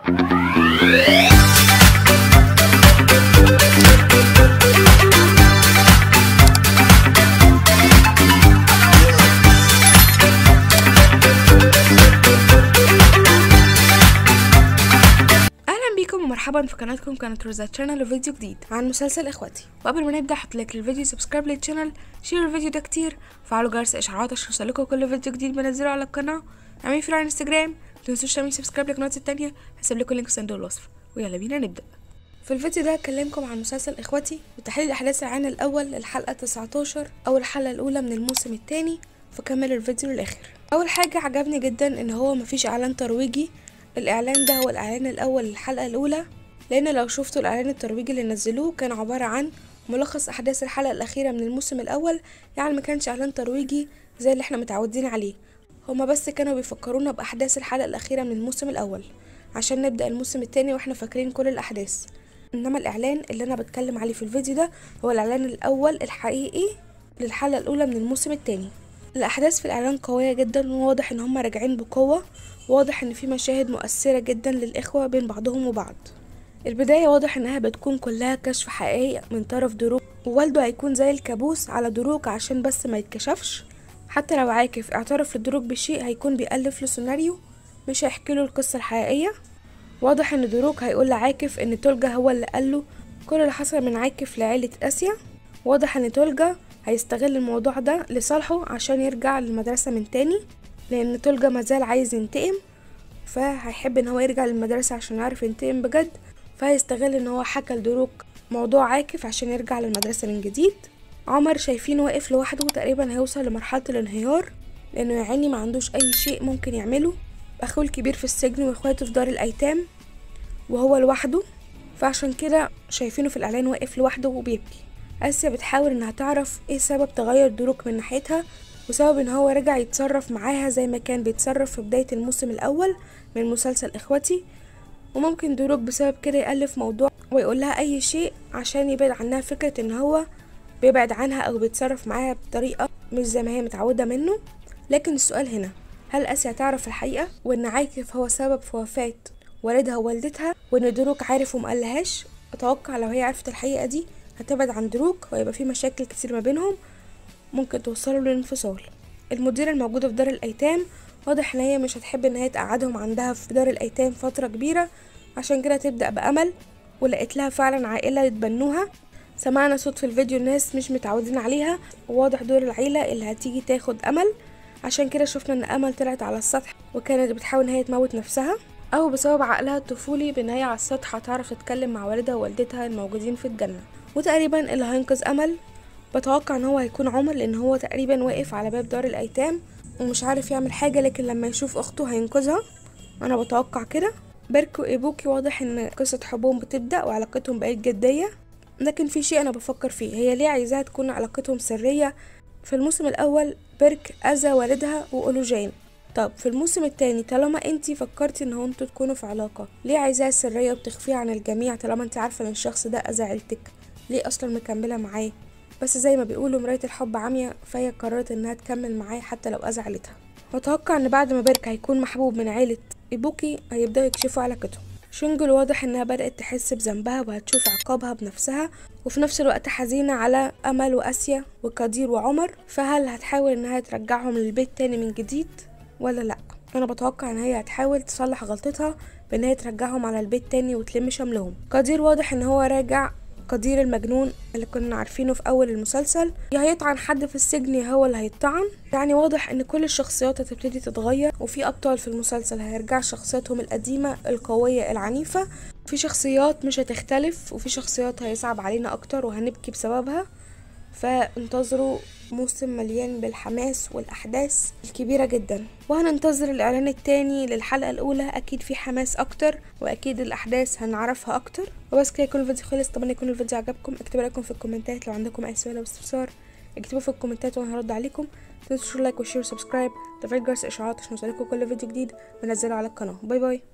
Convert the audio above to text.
اهلا بيكم ومرحبا في قناتكم قناه روزا تشانل وفيديو جديد عن مسلسل اخواتي وقبل ما نبدا احط لايك للفيديو سبسكرايب للشانل شير الفيديو ده كتير وفعلوا جرس اشعارات عشان يوصلكوا كل فيديو جديد بنزله على القناه اعملوا فولو على انستجرام متنسوش تعملوا سبسكرايب للقنوات التانية هسيب لكم اللينك في صندوق الوصف ويلا بينا نبدا في الفيديو ده هكلمكم عن مسلسل اخواتي وتحليل احداث العام الاول للحلقه 19 او الحلقه الاولى من الموسم الثاني فكمل الفيديو للاخر اول حاجه عجبني جدا ان هو مفيش اعلان ترويجي الاعلان ده هو الاعلان الاول للحلقه الاولى لان لو شفتوا الاعلان الترويجي اللي نزلوه كان عباره عن ملخص احداث الحلقه الاخيره من الموسم الاول يعني ما كانش اعلان ترويجي زي اللي احنا متعودين عليه هما بس كانوا بيفكرونا باحداث الحلقه الاخيره من الموسم الاول عشان نبدا الموسم التاني واحنا فاكرين كل الاحداث انما الاعلان اللي انا بتكلم عليه في الفيديو ده هو الاعلان الاول الحقيقي للحلقه الاولى من الموسم التاني الاحداث في الاعلان قويه جدا وواضح ان هما راجعين بقوه واضح ان في مشاهد مؤثره جدا للاخوه بين بعضهم وبعض البدايه واضح انها بتكون كلها كشف حقيقي من طرف دروك ووالده هيكون زي الكابوس على دروك عشان بس ما يتكشفش حتى لو عاكف اعترف لدروك بشيء هيكون بيألف له سيناريو مش هيحكي له القصه الحقيقيه واضح ان دروك هيقول لعاكف ان تولجا هو اللي قاله كل اللي حصل من عاكف لعيلة اسيا واضح ان تولجا هيستغل الموضوع ده لصالحه عشان يرجع للمدرسة من تاني لان تولجا مازال عايز ينتقم فهيحب ان هو يرجع للمدرسة عشان يعرف ينتقم بجد فهيستغل ان هو حكى لدروك موضوع عاكف عشان يرجع للمدرسة من جديد عمر شايفينه واقف لوحده تقريبا هيوصل لمرحلة الانهيار لانه يا عيني ما عندوش اي شيء ممكن يعمله اخوه الكبير في السجن واخواته في دار الايتام وهو لوحده فعشان كده شايفينه في الاعلان واقف لوحده وبيبكي اسيا بتحاول انها تعرف ايه سبب تغير دروك من ناحيتها وسبب ان هو رجع يتصرف معاها زي ما كان بيتصرف في بداية الموسم الاول من مسلسل اخواتي وممكن دروك بسبب كده يألف موضوع ويقول لها اي شيء عشان يبعد عنها فكرة ان هو بيبعد عنها او بيتصرف معاها بطريقة مش زي ما هي متعودة منه لكن السؤال هنا هل اسيا تعرف الحقيقة وان عاكف هو سبب في وفاة والدها ووالدتها وان دروك عارف ومقالهاش اتوقع لو هي عرفت الحقيقة دي هتبعد عن دروك ويبقى في مشاكل كتير ما بينهم ممكن توصلوا للانفصال المديرة الموجودة في دار الأيتام واضح إن هي مش هتحب إن هي تقعدهم عندها في دار الأيتام فترة كبيرة عشان كده تبدأ بأمل ولقيت لها فعلا عائلة يتبنوها سمعنا صوت في الفيديو الناس مش متعودين عليها وواضح دور العيلة اللي هتيجي تاخد أمل عشان كده شفنا إن أمل طلعت على السطح وكانت بتحاول إن هي تموت نفسها أو بسبب عقلها الطفولي بإن هي على السطح هتعرف تتكلم مع والدها ووالدتها الموجودين في الجنة وتقريبا اللي هينقذ أمل بتوقع ان هو هيكون عمر لان هو تقريبا واقف على باب دار الايتام ومش عارف يعمل حاجة لكن لما يشوف اخته هينقذها انا بتوقع كده بيرك وايبوكي واضح ان قصة حبهم بتبدأ وعلاقتهم بقت جدية لكن في شيء انا بفكر فيه هي ليه عايزاها تكون علاقتهم سرية في الموسم الاول بيرك اذى والدها واولوجين طب في الموسم التاني طالما انتي فكرتي ان هو انتوا تكونوا في علاقة ليه عايزاها سرية وبتخفيها عن الجميع طالما انتي عارفة ان الشخص ده اذى عيلتك ليه اصلا مكملة معاه بس زي ما بيقولوا مراية الحب عمية فهي قررت انها تكمل معاه حتى لو اذى عيلتها واتوقع ان بعد ما بيرك هيكون محبوب من عيلة ايبوكي هيبداوا يكشفوا علاقتهم شونجل واضح انها بدأت تحس بذنبها وهتشوف عقابها بنفسها وفي نفس الوقت حزينة على أمل وآسيا وكادير وعمر فهل هتحاول انها ترجعهم للبيت تاني من جديد ولا لأ أنا بتوقع إن هي هتحاول تصلح غلطتها بإن هي ترجعهم على البيت تاني وتلم شملهم قدير واضح إن هو راجع قدير المجنون اللي كنا عارفينه في أول المسلسل يا هيطعن حد في السجن يا هو اللي هيطعن يعني واضح إن كل الشخصيات هتبتدي تتغير وفي أبطال في المسلسل هيرجع شخصياتهم القديمة القوية العنيفة في شخصيات مش هتختلف وفي شخصيات هيصعب علينا أكتر وهنبكي بسببها فانتظروا موسم مليان بالحماس والأحداث الكبيرة جدا وهننتظر الإعلان التاني للحلقة الأولى أكيد في حماس أكتر وأكيد الأحداث هنعرفها أكتر وبس كده يكون الفيديو خلص طبعا يكون الفيديو عجبكم اكتبوا لكم في الكومنتات لو عندكم أي سؤال أو استفسار اكتبوا في الكومنتات وأنا هرد عليكم تنسوا لايك وشير وسبسكرايب تفعيل جرس الإشعارات عشان يوصلكوا كل فيديو جديد بنزله على القناة باي باي